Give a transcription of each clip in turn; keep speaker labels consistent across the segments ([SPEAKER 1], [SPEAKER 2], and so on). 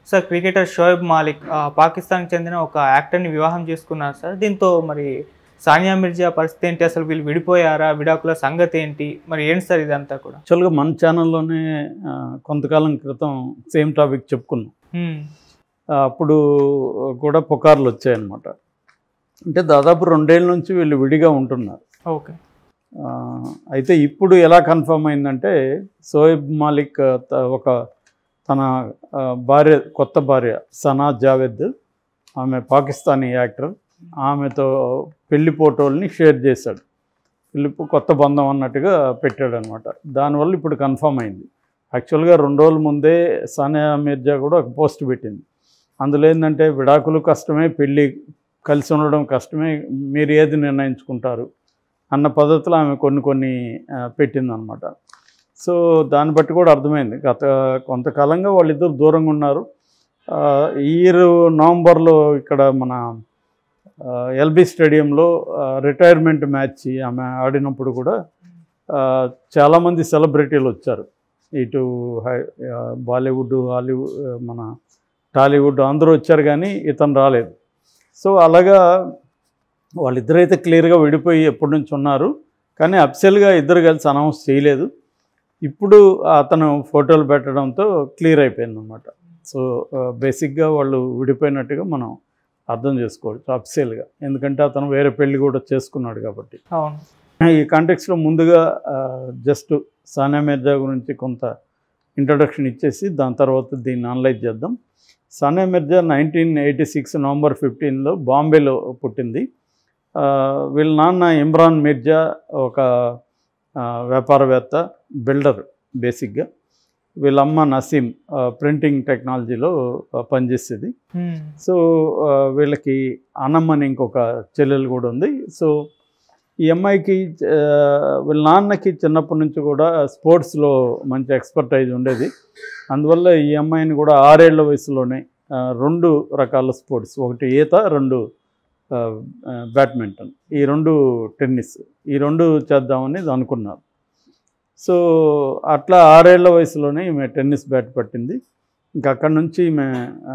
[SPEAKER 1] Sir cricketer Shoaib Malik ఆ, పాకిస్తాన్కి చెందిన ఒక యాక్టర్ని వివాహం చేసుకున్నారు సార్ దీంతో మరి సానియా మిర్జా పరిస్థితి ఏంటి అసలు వీళ్ళు విడిపోయారా విడాకుల సంగతి ఏంటి మరి ఏంటి సార్ ఇదంతా కూడా
[SPEAKER 2] యాక్చువల్గా మన ఛానల్లోనే ఆ, కొంతకాలం క్రితం సేమ్ టాపిక్ చెప్పుకున్నాం
[SPEAKER 1] హ్మ్.
[SPEAKER 2] ఆ, అప్పుడు కూడా పుకార్లు వచ్చాయన్నమాట అంటే దాదాపు రెండేళ్ళ నుంచి వీళ్ళు విడిగా ఉంటున్నారు
[SPEAKER 1] ఓకే
[SPEAKER 2] ఆ, అయితే ఇప్పుడు ఎలా కన్ఫర్మ్ అయిందంటే సోయబ్ మాలిక్ ఆ, త- ఒక తన ఆ, భార్య కొత్త భార్య సనా జావేద్ ఆమె పాకిస్తానీ యాక్టర్ ఆమెతో పెళ్లి ఫోటోల్ని షేర్ చేశాడు పెళ్లి ఫో- కొత్త బంధం అన్నట్టుగా పెట్టాడు అనమాట దానివల్ల ఇప్పుడు కన్ఫర్మ్ అయింది యాక్చువల్గా రెండు రోజుల ముందే సానియా మిర్జా కూడా ఒక పోస్ట్ పెట్టింది అందులో ఏంటంటే విడాకులు కష్టమే పెళ్ళి కలిసి ఉండడం కష్టమే మీరు ఏది నిర్ణయించుకుంటారు అన్న పద్ధతిలో ఆమె కొన్ని కొన్ని ఆ, పెట్టిందనమాట సో దాన్ని బట్టి కూడా అర్థమైంది గత కొంతకాలంగా వాళ్ళిద్దరు దూరంగా ఉన్నారు ఆ, ఈ ఇయర్ నవంబర్లో ఇక్కడ మన ఎల్బీ స్టేడియంలో రిటైర్మెంట్ మ్యాచ్ ఆమె ఆడినప్పుడు కూడా ఆ, చాలామంది సెలబ్రిటీలు వచ్చారు ఇటు హై ఆ, బాలీవుడ్ హాలీవుడ్ ఆ, మన టాలీవుడ్ అందరూ వచ్చారు కానీ ఇతను రాలేదు సో అలాగా వాళ్ళిద్దరైతే క్లియర్గా విడిపోయి ఎప్పటి నుంచి ఉన్నారు కానీ అఫిషియల్గా ఇద్దరు కలిసి అనౌన్స్ చేయలేదు ఇప్పుడు అతను ఫోటోలు పెట్టడంతో క్లియర్ అయిపోయింది అనమాట సో బేసిక్గా వాళ్ళు విడిపోయినట్టుగా మనం అర్థం చేసుకోవచ్చు అఫిషియల్గా ఎందుకంటే అతను వేరే పెళ్లి కూడా చేసుకున్నాడు కాబట్టి
[SPEAKER 1] అవును
[SPEAKER 2] ఈ కాంటెక్స్లో ముందుగా జస్ట్ సానియా మిర్జా గురించి కొంత ఇంట్రడక్షన్ ఇచ్చేసి దాని తర్వాత దీన్ని అనలైజ్ చేద్దాం Sania Mirza nineteen eighty six November ఫిఫ్టీన్లో బాంబేలో పుట్టింది ఆ, వీళ్ళ నాన్న ఇమ్రాన్ మిర్జా ఒక ఆ, వ్యాపారవేత్త బిల్డర్ బేసిక్గా వీళ్ళ అమ్మ నసీం ఆ, ప్రింటింగ్ టెక్నాలజీలో ఆ, పనిచేసేది
[SPEAKER 1] హ్మ్.
[SPEAKER 2] సో ఆ, వీళ్ళకి అన్నమ్మ అని ఇంకొక చెల్లెలు కూడా ఉంది సో ఈ అమ్మాయికి ఆ, వీళ్ళ నాన్నకి చిన్నప్పటి నుంచి కూడా స్పోర్ట్స్లో మంచి ఎక్స్పర్టైజ్ ఉండేది అందువల్ల ఈ అమ్మాయిని కూడా ఆరేళ్ల వయసులోనే ఆ, రెండు రకాల స్పోర్ట్స్ ఒకటి ఈత రెండు ఆ, ఆ, బ్యాడ్మింటన్ ఈ రెండు టెన్నిస్ ఈ రెండు చేద్దామని అనుకున్నారు సో అట్లా ఆరేళ్ల వయసులోనే ఈమె టెన్నిస్ బ్యాట్ పట్టింది ఇంకా అక్కడి నుంచి ఈమె ఆ,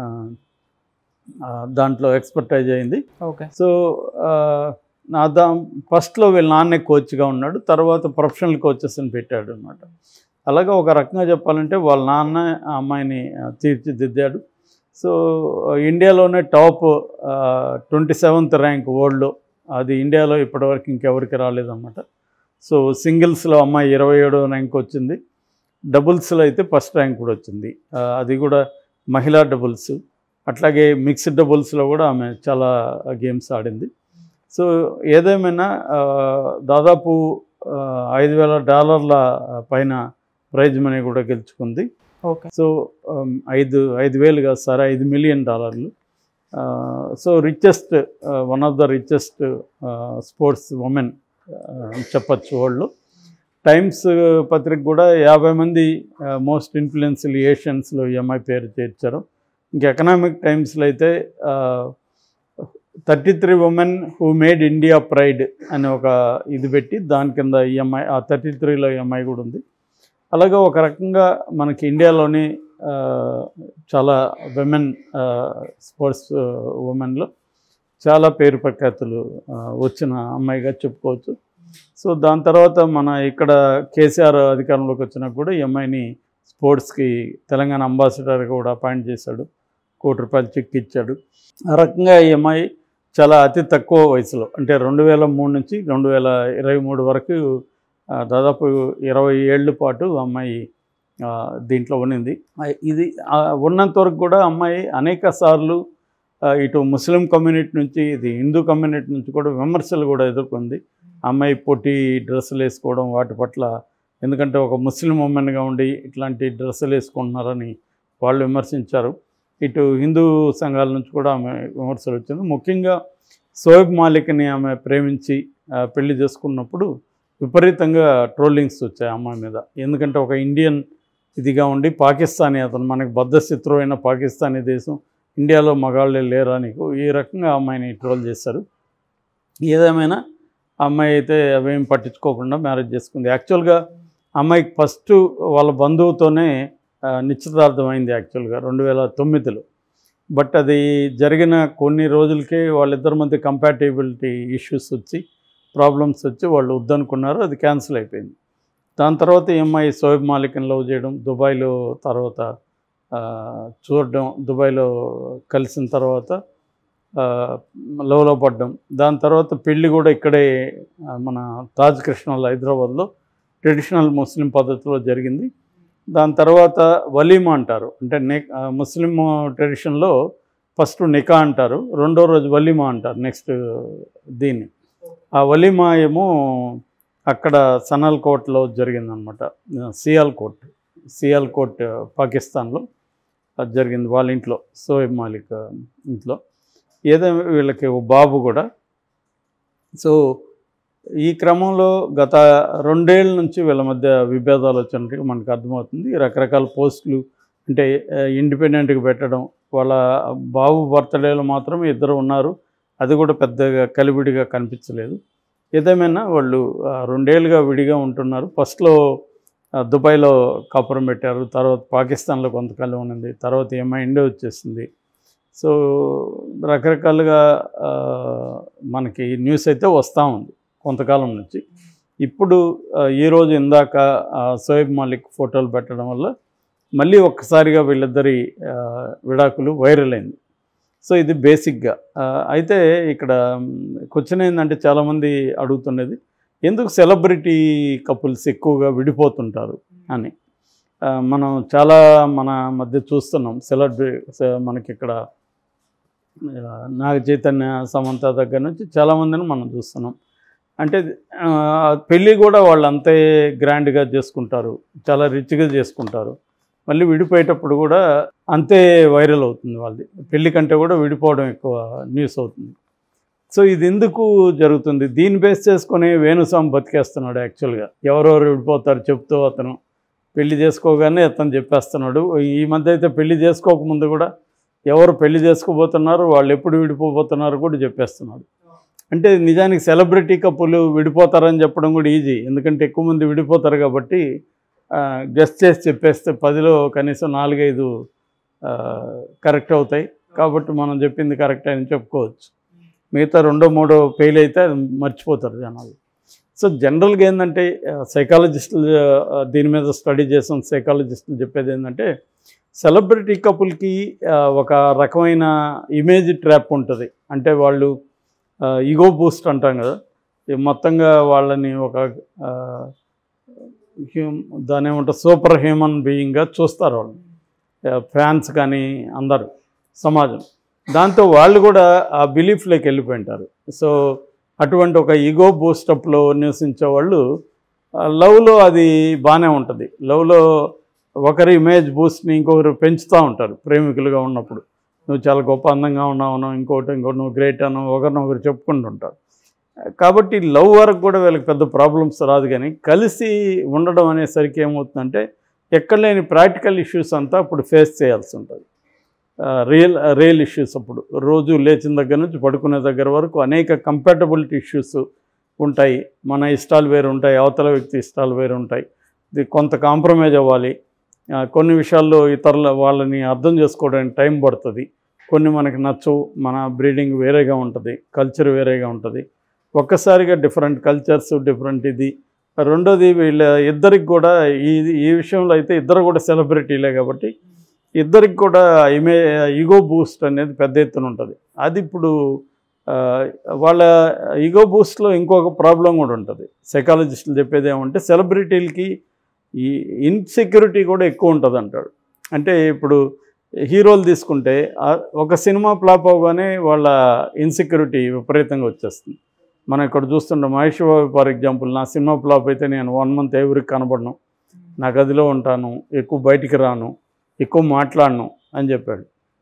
[SPEAKER 2] ఆ, దాంట్లో ఎక్స్పర్టైజ్ అయింది
[SPEAKER 1] ఓకే
[SPEAKER 2] సో ఆ, నా దా ఫస్ట్లో వీళ్ళ నాన్నే కోచ్గా ఉన్నాడు తర్వాత ప్రొఫెషనల్ కోచెస్ అని పెట్టాడు అనమాట అలాగే ఒక రకంగా చెప్పాలంటే వాళ్ళ నాన్న ఆ అమ్మాయిని ఆ, తీర్చిదిద్దాడు సో ఇండియాలోనే టాప్ ట్వంటీ సెవెంత్ ర్యాంక్ వరల్డ్లో అది ఇండియాలో ఇప్పటివరకు ఇంకెవరికి రాలేదన్నమాట సో సింగిల్స్లో అమ్మాయి ఇరవై ఏడో ర్యాంక్ వచ్చింది డబుల్స్లో అయితే ఫస్ట్ ర్యాంక్ కూడా వచ్చింది ఆ, అది కూడా మహిళా డబుల్స్ అట్లాగే మిక్స్డ్ డబుల్స్లో కూడా ఆమె చాలా గేమ్స్ ఆడింది సో ఏదేమైనా ఆ, దాదాపు ఆ, ఐదు వేల డాలర్ల పైన ప్రైజ్ మనీ కూడా గెలుచుకుంది
[SPEAKER 1] ఓకే
[SPEAKER 2] సో ఆమ్, ఐదు ఐదు వేలు కాదు సార్ ఐదు మిలియన్ డాలర్లు ఆ, so richest one of the richest sports women చెప్పచ్చు వాళ్ళు టైమ్స్ పత్రిక కూడా యాభై మంది మోస్ట్ ఇన్ఫ్లుయెన్షియల్ ఏషియన్స్లో ఈ అమ్మాయి పేరు చేర్చారు ఇంక ఎకనామిక్ టైమ్స్లో అయితే thirty three women who made India pride అని ఒక ఇది పెట్టి దాని కింద ఈ అమ్మాయి ఆ థర్టీ త్రీలో ఈ అమ్మాయి కూడా ఉంది అలాగే ఒక రకంగా మనకి ఇండియాలోని ఆ, చాలా విమెన్ స్పోర్ట్స్ ఉమెన్లో చాలా పేరు ప్రఖ్యాతులు ఆ, వచ్చిన అమ్మాయిగా చెప్పుకోవచ్చు సో దాని తర్వాత మన ఇక్కడ కేసీఆర్ అధికారంలోకి వచ్చినా కూడా ఈ అమ్మాయిని స్పోర్ట్స్కి తెలంగాణ అంబాసిడర్గా కూడా అపాయింట్ చేశాడు కోటి రూపాయలు చెక్ ఇచ్చాడు ఆ రకంగా ఈ అమ్మాయి చాలా అతి తక్కువ వయసులో అంటే రెండు వేల మూడు నుంచి రెండు వేల ఇరవై మూడు వరకు ఆ, దాదాపు ఇరవై ఏళ్ళ పాటు అమ్మాయి ఆ, దీంట్లో ఉన్నింది ఆ, ఇది ఆ, ఉన్నంత వరకు కూడా అమ్మాయి అనేక సార్లు ఆ, ఇటు ముస్లిం కమ్యూనిటీ నుంచి ఇది హిందూ కమ్యూనిటీ నుంచి కూడా విమర్శలు కూడా ఎదుర్కొంది అమ్మాయి పొట్టి డ్రెస్సులు వేసుకోవడం వాటి పట్ల ఎందుకంటే ఒక ముస్లిం ఉమెన్గా ఉండి ఇట్లాంటి డ్రెస్సులు వేసుకుంటున్నారని వాళ్ళు విమర్శించారు ఇటు హిందూ సంఘాల నుంచి కూడా ఆమె విమర్శలు వచ్చింది ముఖ్యంగా సోయబ్ మాలిక్ని ఆమె ప్రేమించి ఆ, పెళ్లి చేసుకున్నప్పుడు విపరీతంగా ట్రోలింగ్స్ వచ్చాయి అమ్మాయి మీద ఎందుకంటే ఒక ఇండియన్ ఇదిగా ఉండి పాకిస్తానీ అతను మనకి బద్ధశత్రువు అయిన పాకిస్తానీ దేశం ఇండియాలో మగాళ్ళే లేరా నీకు ఈ రకంగా అమ్మాయిని ట్రోల్ చేశారు ఏదేమైనా ఆ అమ్మాయి అయితే అవేం పట్టించుకోకుండా మ్యారేజ్ చేసుకుంది యాక్చువల్గా అమ్మాయికి ఫస్ట్ వాళ్ళ బంధువుతోనే ఆ, నిశ్చితార్థం అయింది యాక్చువల్గా రెండు వేల తొమ్మిదిలో బట్ అది జరిగిన కొన్ని రోజులకే వాళ్ళిద్దరి మధ్య కంపాటిబిలిటీ ఇష్యూస్ వచ్చి ప్రాబ్లమ్స్ వచ్చి వాళ్ళు వద్దనుకున్నారు అది క్యాన్సిల్ అయిపోయింది దాని తర్వాత ఈ అమ్మాయి సోయబ్ మాలిక్ని లవ్ చేయడం దుబాయ్లో తర్వాత ఆ, చూడడం దుబాయ్లో కలిసిన తర్వాత ఆ, లవ్లో పడ్డం దాని తర్వాత పెళ్ళి కూడా ఇక్కడే ఆ, మన తాజ్ కృష్ణలో హైదరాబాద్లో ట్రెడిషనల్ ముస్లిం పద్ధతిలో జరిగింది దాని తర్వాత వలీమా అంటారు అంటే నె ఆ, ముస్లిం ట్రెడిషన్లో ఫస్ట్ నికా అంటారు రెండో రోజు వలీమా అంటారు నెక్స్ట్ దీన్ని ఆ వలీమా ఏమో అక్కడ సనల్ కోట్లో జరిగిందనమాట సియాల్ కోట్ సియాల్ కోట్ పాకిస్తాన్లో అది జరిగింది వాళ్ళ ఇంట్లో సోయబ్ మాలిక్ ఇంట్లో ఏదో వీళ్ళకి ఓ బాబు కూడా సో ఈ క్రమంలో గత రెండేళ్ల నుంచి వీళ్ళ మధ్య విభేదాలు వచ్చినట్టుగా మనకు అర్థమవుతుంది రకరకాల పోస్టులు అంటే ఇండిపెండెంట్గా పెట్టడం వాళ్ళ బాబు బర్త్డేలో మాత్రం ఇద్దరు ఉన్నారు అది కూడా పెద్దగా కలివిడిగా కనిపించలేదు ఏదేమైనా వాళ్ళు ఆ, రెండేళ్ళుగా విడిగా ఉంటున్నారు ఫస్ట్లో ఆ, దుబాయ్లో కాపురం పెట్టారు తర్వాత పాకిస్తాన్లో కొంతకాలం ఉన్నది తర్వాత ఏమై ఇండియా వచ్చేసింది సో రకరకాలుగా ఆ, మనకి న్యూస్ అయితే వస్తూ ఉంది కొంతకాలం నుంచి ఇప్పుడు ఆ, ఈరోజు ఇందాక ఆ, సోయబ్ మాలిక్ ఫోటోలు పెట్టడం వల్ల మళ్ళీ ఒక్కసారిగా వీళ్ళిద్దరి ఆ, విడాకులు వైరల్ అయింది సో ఇది బేసిక్గా ఆ, అయితే ఇక్కడ క్వశ్చన్ ఏంటంటే చాలామంది అడుగుతున్నది ఎందుకు సెలబ్రిటీ కపుల్స్ ఎక్కువగా విడిపోతుంటారు అని ఆ, మనం చాలా మన మధ్య చూస్తున్నాం సెలబ్రి మనకి ఇక్కడ ఆ, నాగ చైతన్య సమంత దగ్గర నుంచి చాలామందిని మనం చూస్తున్నాం అంటే ఆ, పెళ్ళి కూడా వాళ్ళు అంతే గ్రాండ్గా చేసుకుంటారు చాలా రిచ్గా చేసుకుంటారు మళ్ళీ విడిపోయేటప్పుడు కూడా అంతే వైరల్ అవుతుంది వాళ్ళది పెళ్లి కంటే కూడా విడిపోవడం ఎక్కువ న్యూస్ అవుతుంది సో ఇది ఎందుకు జరుగుతుంది దీన్ని బేస్ చేసుకొని వేణుస్వామి బతికేస్తున్నాడు యాక్చువల్గా ఎవరెవరు విడిపోతారు చెప్తూ అతను పెళ్లి చేసుకోగానే అతను చెప్పేస్తున్నాడు ఈ మధ్య అయితే పెళ్లి చేసుకోకముందు కూడా ఎవరు పెళ్లి చేసుకోబోతున్నారు వాళ్ళు ఎప్పుడు విడిపోబోతున్నారు కూడా చెప్పేస్తున్నాడు అంటే నిజానికి సెలబ్రిటీ కప్పులు విడిపోతారని చెప్పడం కూడా ఈజీ ఎందుకంటే ఎక్కువ మంది విడిపోతారు కాబట్టి గెస్ట్ చేసి చెప్పేస్తే పదిలో కనీసం నాలుగైదు కరెక్ట్ అవుతాయి కాబట్టి మనం చెప్పింది కరెక్ట్ అని చెప్పుకోవచ్చు మిగతా రెండో మూడో ఫెయిల్ అయితే అది మర్చిపోతారు జనాలు సో జనరల్గా ఏంటంటే సైకాలజిస్టులు దీని మీద స్టడీ చేసిన సైకాలజిస్టులు చెప్పేది ఏంటంటే సెలబ్రిటీ కపుల్కి ఒక రకమైన ఇమేజ్ ట్రాప్ ఉంటుంది అంటే వాళ్ళు ఈగో బూస్ట్ అంటాం కదా ఈ మొత్తంగా వాళ్ళని ఒక ఆ, హ్యూమ్ దాని ఏమంటారు సూపర్ హ్యూమన్ బీయింగ్గా చూస్తారు వాళ్ళు ఫ్యాన్స్ కానీ అందరూ సమాజం దాంతో వాళ్ళు కూడా ఆ బిలీఫ్లోకి వెళ్ళిపోయింటారు సో అటువంటి ఒక ఈగో బూస్టప్లో నివసించే వాళ్ళు ఆ, లవ్లో అది బాగానే ఉంటుంది లవ్లో ఒకరి ఇమేజ్ బూస్ట్ని ఇంకొకరు పెంచుతూ ఉంటారు ప్రేమికులుగా ఉన్నప్పుడు నువ్వు చాలా గొప్ప అందంగా ఉన్నావు ఇంకోటి ఇంకోటి నువ్వు గ్రేట్ అను ఒకరినొకరు చెప్పుకుంటుంటారు కాబట్టి లవ్ వరకు కూడా వీళ్ళకి పెద్ద ప్రాబ్లమ్స్ రాదు కానీ కలిసి ఉండడం అనేసరికి ఏమవుతుందంటే ఎక్కడ లేని ప్రాక్టికల్ ఇష్యూస్ అంతా అప్పుడు ఫేస్ చేయాల్సి ఉంటుంది రియల్ రియల్ ఇష్యూస్ అప్పుడు రోజు లేచిన దగ్గర నుంచి పడుకునే దగ్గర వరకు అనేక కంపాటబిలిటీ ఇష్యూస్ ఉంటాయి మన ఇష్టాలు వేరు ఉంటాయి అవతల వ్యక్తి ఇష్టాలు వేరు ఉంటాయి ఇది కొంత కాంప్రమైజ్ అవ్వాలి ఆ, కొన్ని విషయాల్లో ఇతరుల వాళ్ళని అర్థం చేసుకోవడానికి టైం పడుతుంది కొన్ని మనకి నచ్చవు మన బ్రీడింగ్ వేరేగా ఉంటుంది కల్చర్ వేరేగా ఉంటుంది ఒక్కసారిగా డిఫరెంట్ కల్చర్స్ డిఫరెంట్ ఇది రెండోది వీళ్ళ ఇద్దరికి కూడా ఈ ఈ విషయంలో అయితే ఇద్దరు కూడా సెలబ్రిటీలే కాబట్టి ఇద్దరికి కూడా ఇమే ఈగో బూస్ట్ అనేది పెద్ద ఎత్తున ఉంటుంది అది ఇప్పుడు ఆ, వాళ్ళ ఈగో బూస్ట్లో ఇంకొక ప్రాబ్లం కూడా ఉంటుంది సైకాలజిస్టులు చెప్పేది ఏమంటే సెలబ్రిటీలకి ఈ ఇన్సెక్యూరిటీ కూడా ఎక్కువ ఉంటుంది అంటాడు అంటే ఇప్పుడు హీరోలు తీసుకుంటే ఆ- ఒక సినిమా ఫ్లాప్ అవగానే వాళ్ళ ఇన్సెక్యూరిటీ విపరీతంగా వచ్చేస్తుంది మనం ఇక్కడ చూస్తుంటాం మహేష్ బాబు ఫర్ ఎగ్జాంపుల్ నా సినిమా ఫ్లాప్ అయితే నేను వన్ మంత్ ఎవరికి కనబడను నా గదిలో ఉంటాను ఎక్కువ బయటికి రాను ఎక్కువ మాట్లాడను అని చెప్పాడు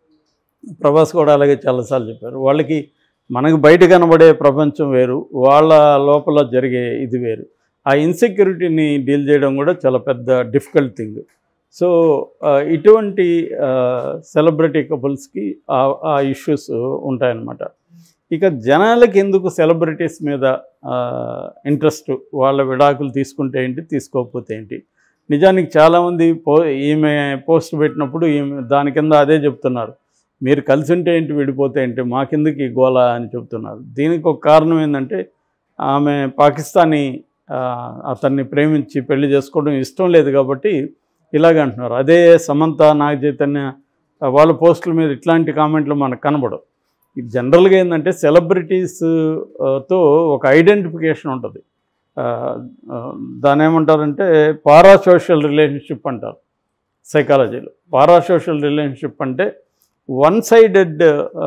[SPEAKER 2] ప్రభాస్ కూడా అలాగే చాలాసార్లు చెప్పారు వాళ్ళకి మనకు బయట కనబడే ప్రపంచం వేరు వాళ్ళ లోపల జరిగే ఇది వేరు ఆ ఇన్సెక్యూరిటీని డీల్ చేయడం కూడా చాలా పెద్ద డిఫికల్ట్ థింగ్ సో ఆ, ఇటువంటి సెలబ్రిటీ కపుల్స్కి ఆ ఇష్యూస్ ఉంటాయన్నమాట ఇక జనాలకి ఎందుకు సెలబ్రిటీస్ మీద ఇంట్రెస్ట్ వాళ్ళ విడాకులు తీసుకుంటే ఏంటి తీసుకోకపోతే ఏంటి నిజానికి చాలామంది పో ఈమె పోస్ట్ పెట్టినప్పుడు ఈమె దాని కింద అదే చెప్తున్నారు మీరు కలిసి ఉంటే ఏంటి విడిపోతే ఏంటి మా కిందకి గోల అని చెప్తున్నారు దీనికి ఒక కారణం ఏంటంటే ఆమె పాకిస్తానీ ఆ, అతన్ని ప్రేమించి పెళ్లి చేసుకోవడం ఇష్టం లేదు కాబట్టి ఇలాగ అంటున్నారు అదే సమంత నాగ చైతన్య ఆ, వాళ్ళ పోస్టుల మీద ఇట్లాంటి కామెంట్లు మనకు కనబడవు ఇది జనరల్గా ఏంటంటే సెలబ్రిటీస్ ఆ, తో ఒక ఐడెంటిఫికేషన్ ఉంటుంది ఆ, ఆ, దాన్ని ఏమంటారంటే పారాసోషల్ రిలేషన్షిప్ అంటారు సైకాలజీలో పారాసోషల్ రిలేషన్షిప్ అంటే వన్ సైడెడ్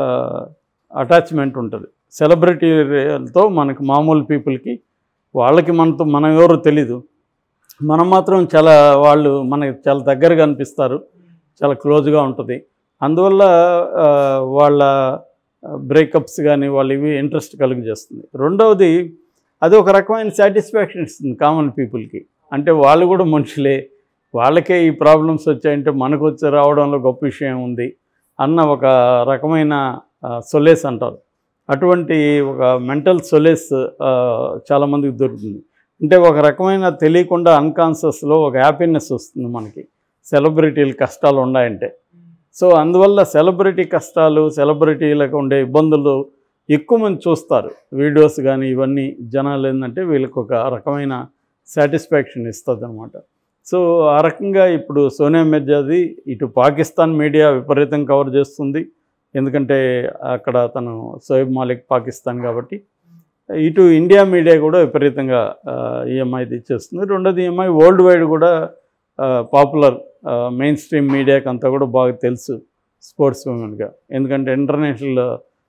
[SPEAKER 2] అటాచ్మెంట్ ఉంటుంది సెలబ్రిటీలతో మనకి మామూలు పీపుల్కి వాళ్ళకి మనతో మనం ఎవరో తెలీదు మనం మాత్రం చాలా వాళ్ళు మనకి చాలా దగ్గరగా అనిపిస్తారు చాలా క్లోజ్గా ఉంటుంది అందువల్ల ఆ, వాళ్ళ బ్రేకప్స్ కానీ వాళ్ళు ఇవి ఇంట్రెస్ట్ కలుగజేస్తుంది రెండవది అది ఒక రకమైన సాటిస్ఫాక్షన్ ఇస్తుంది కామన్ పీపుల్కి అంటే వాళ్ళు కూడా మనుషులే వాళ్ళకే ఈ ప్రాబ్లమ్స్ వచ్చాయంటే మనకు వచ్చి రావడంలో గొప్ప విషయం ఉంది అన్న ఒక రకమైన సొలేస్ అంటారు అటువంటి ఒక మెంటల్ సొలేస్ చాలామందికి దొరుకుతుంది అంటే ఒక రకమైన తెలియకుండా అన్కాన్షియస్లో ఒక హ్యాపీనెస్ వస్తుంది మనకి సెలబ్రిటీలు కష్టాలు ఉన్నాయంటే సో అందువల్ల సెలబ్రిటీ కష్టాలు సెలబ్రిటీలకు ఉండే ఇబ్బందులు ఎక్కువ మంది చూస్తారు వీడియోస్ కానీ ఇవన్నీ జనాలు ఏంటంటే వీళ్ళకి ఒక రకమైన సాటిస్ఫాక్షన్ ఇస్తుంది అనమాట సో ఆ రకంగా ఇప్పుడు సోనియా మిర్జాది ఇటు పాకిస్తాన్ మీడియా విపరీతం కవర్ చేస్తుంది ఎందుకంటే అక్కడ తను సోయబ్ మాలిక్ పాకిస్తాన్ కాబట్టి ఇటు ఇండియా మీడియా కూడా విపరీతంగా ఈఎంఐది ఇచ్చేస్తుంది రెండోది ఈఎంఐ వరల్డ్ వైడ్ కూడా పాపులర్ మెయిన్ స్ట్రీమ్ మీడియాకి అంతా కూడా బాగా తెలుసు స్పోర్ట్స్ ఉమెన్గా ఎందుకంటే ఇంటర్నేషనల్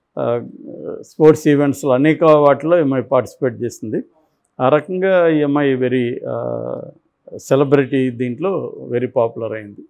[SPEAKER 2] స్పోర్ట్స్ ఈవెంట్స్లో అనేక వాటిలో ఈఎంఐ పార్టిసిపేట్ చేసింది ఆ రకంగా ఈఎంఐ వెరీ సెలబ్రిటీ దీంట్లో వెరీ పాపులర్ అయింది